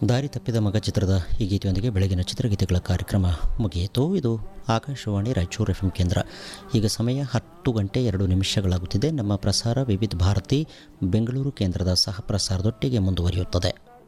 ದಾರಿ ತಪ್ಪಿದ ಮಗ ಚಿತ್ರದ ಈ ಗೀತೆಯೊಂದಿಗೆ ಬೆಳಗಿನ ಚಿತ್ರಗೀತೆಗಳ ಕಾರ್ಯಕ್ರಮ ಮುಗಿಯಿತು ಇದು ಆಕಾಶವಾಣಿ ರಾಯಚೂರು ಎಫ್ ಕೇಂದ್ರ ಈಗ ಸಮಯ ಹತ್ತು ಗಂಟೆ ಎರಡು ನಿಮಿಷಗಳಾಗುತ್ತಿದೆ ನಮ್ಮ ಪ್ರಸಾರ ವಿವಿಧ ಭಾರತಿ ಬೆಂಗಳೂರು ಕೇಂದ್ರದ ಸಹ ಪ್ರಸಾರದೊಟ್ಟಿಗೆ ಮುಂದುವರಿಯುತ್ತದೆ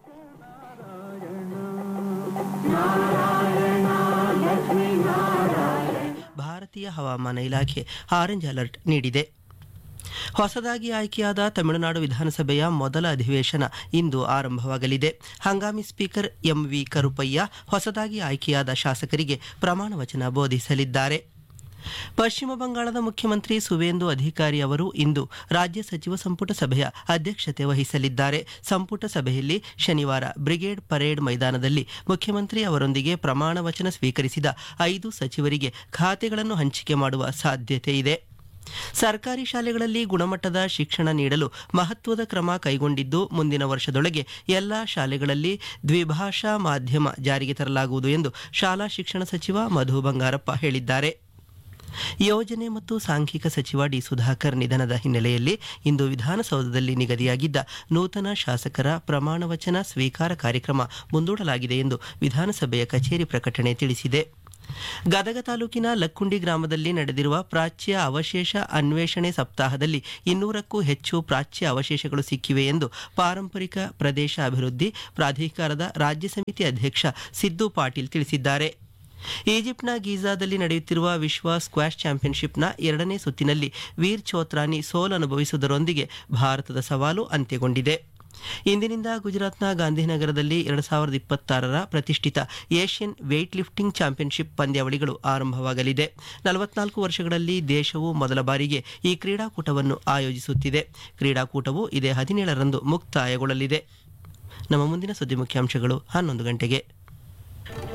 ಭಾರತೀಯ ಹವಾಮಾನ ಇಲಾಖೆ ಆರೆಂಜ್ ಅಲರ್ಟ್ ನೀಡಿದೆ ಹೊಸದಾಗಿ ಆಯ್ಕೆಯಾದ ತಮಿಳುನಾಡು ವಿಧಾನಸಭೆಯ ಮೊದಲ ಅಧಿವೇಶನ ಇಂದು ಆರಂಭವಾಗಲಿದೆ ಹಂಗಾಮಿ ಸ್ಪೀಕರ್ ಎಂವಿ ಕರುಪಯ್ಯ ಹೊಸದಾಗಿ ಆಯ್ಕೆಯಾದ ಶಾಸಕರಿಗೆ ಪ್ರಮಾಣ ವಚನ ಬೋಧಿಸಲಿದ್ದಾರೆ ಪಶ್ಚಿಮ ಬಂಗಾಳದ ಮುಖ್ಯಮಂತ್ರಿ ಸುವೇಂದು ಅಧಿಕಾರಿ ಅವರು ಇಂದು ರಾಜ್ಯ ಸಚಿವ ಸಂಪುಟ ಸಭೆಯ ಅಧ್ಯಕ್ಷತೆ ವಹಿಸಲಿದ್ದಾರೆ ಸಂಪುಟ ಸಭೆಯಲ್ಲಿ ಶನಿವಾರ ಬ್ರಿಗೇಡ್ ಪರೇಡ್ ಮೈದಾನದಲ್ಲಿ ಮುಖ್ಯಮಂತ್ರಿ ಅವರೊಂದಿಗೆ ಪ್ರಮಾಣ ವಚನ ಸ್ವೀಕರಿಸಿದ ಐದು ಸಚಿವರಿಗೆ ಖಾತೆಗಳನ್ನು ಹಂಚಿಕೆ ಮಾಡುವ ಸಾಧ್ಯತೆ ಇದೆ ಸರ್ಕಾರಿ ಶಾಲೆಗಳಲ್ಲಿ ಗುಣಮಟ್ಟದ ಶಿಕ್ಷಣ ನೀಡಲು ಮಹತ್ವದ ಕ್ರಮ ಕೈಗೊಂಡಿದ್ದು ಮುಂದಿನ ವರ್ಷದೊಳಗೆ ಎಲ್ಲಾ ಶಾಲೆಗಳಲ್ಲಿ ದ್ವಿಭಾಷಾ ಮಾಧ್ಯಮ ಜಾರಿಗೆ ತರಲಾಗುವುದು ಎಂದು ಶಾಲಾ ಶಿಕ್ಷಣ ಸಚಿವ ಮಧು ಬಂಗಾರಪ್ಪ ಹೇಳಿದ್ದಾರೆ ಯೋಜನೆ ಮತ್ತು ಸಾಂಖ್ಯಿಕ ಸಚಿವ ಡಿ ಸುಧಾಕರ್ ನಿಧನದ ಹಿನ್ನೆಲೆಯಲ್ಲಿ ಇಂದು ವಿಧಾನಸೌಧದಲ್ಲಿ ನಿಗದಿಯಾಗಿದ್ದ ನೂತನ ಶಾಸಕರ ಪ್ರಮಾಣ ವಚನ ಸ್ವೀಕಾರ ಕಾರ್ಯಕ್ರಮ ಮುಂದೂಡಲಾಗಿದೆ ಎಂದು ವಿಧಾನಸಭೆಯ ಕಚೇರಿ ಪ್ರಕಟಣೆ ತಿಳಿಸಿದೆ ಗದಗ ತಾಲೂಕಿನ ಲಕ್ಕುಂಡಿ ಗ್ರಾಮದಲ್ಲಿ ನಡೆದಿರುವ ಪ್ರಾಚ್ಯ ಅವಶೇಷ ಅನ್ವೇಷಣೆ ಸಪ್ತಾಹದಲ್ಲಿ ಇನ್ನೂರಕ್ಕೂ ಹೆಚ್ಚು ಪ್ರಾಚ್ಯ ಅವಶೇಷಗಳು ಸಿಕ್ಕಿವೆ ಎಂದು ಪಾರಂಪರಿಕ ಪ್ರದೇಶ ಅಭಿವೃದ್ಧಿ ಪ್ರಾಧಿಕಾರದ ರಾಜ್ಯ ಸಮಿತಿ ಅಧ್ಯಕ್ಷ ಸಿದ್ದು ಪಾಟೀಲ್ ತಿಳಿಸಿದ್ದಾರೆ ಈಜಿಪ್ಟ್ನ ಗೀಜಾದಲ್ಲಿ ನಡೆಯುತ್ತಿರುವ ವಿಶ್ವ ಸ್ಕ್ವಾಷ್ ಚಾಂಪಿಯನ್ಶಿಪ್ನ ಎರಡನೇ ಸುತ್ತಿನಲ್ಲಿ ವೀರ್ ಚೋತ್ರಾನಿ ಸೋಲು ಅನುಭವಿಸುವುದರೊಂದಿಗೆ ಭಾರತದ ಸವಾಲು ಅಂತ್ಯಗೊಂಡಿದೆ ಇಂದಿನಿಂದ ಗುಜರಾತ್ನ ಗಾಂಧಿನಗರದಲ್ಲಿ ಎರಡು ಸಾವಿರದ ಇಪ್ಪತ್ತಾರರ ಪ್ರತಿಷ್ಠಿತ ಏಷ್ಯನ್ ವೇಟ್ ಲಿಫ್ಟಿಂಗ್ ಚಾಂಪಿಯನ್ಶಿಪ್ ಪಂದ್ಯಾವಳಿಗಳು ಆರಂಭವಾಗಲಿದೆ ನಲವತ್ನಾಲ್ಕು ವರ್ಷಗಳಲ್ಲಿ ದೇಶವು ಮೊದಲ ಬಾರಿಗೆ ಈ ಕ್ರೀಡಾಕೂಟವನ್ನು ಆಯೋಜಿಸುತ್ತಿದೆ ಕ್ರೀಡಾಕೂಟವು ಇದೇ ಹದಿನೇಳರಂದು ಮುಕ್ತಾಯಗೊಳ್ಳಲಿದೆ ನಮ್ಮ ಮುಂದಿನ ಸುದ್ದಿ ಮುಖ್ಯಾಂಶಗಳು ಹನ್ನೊಂದು ಗಂಟೆಗೆ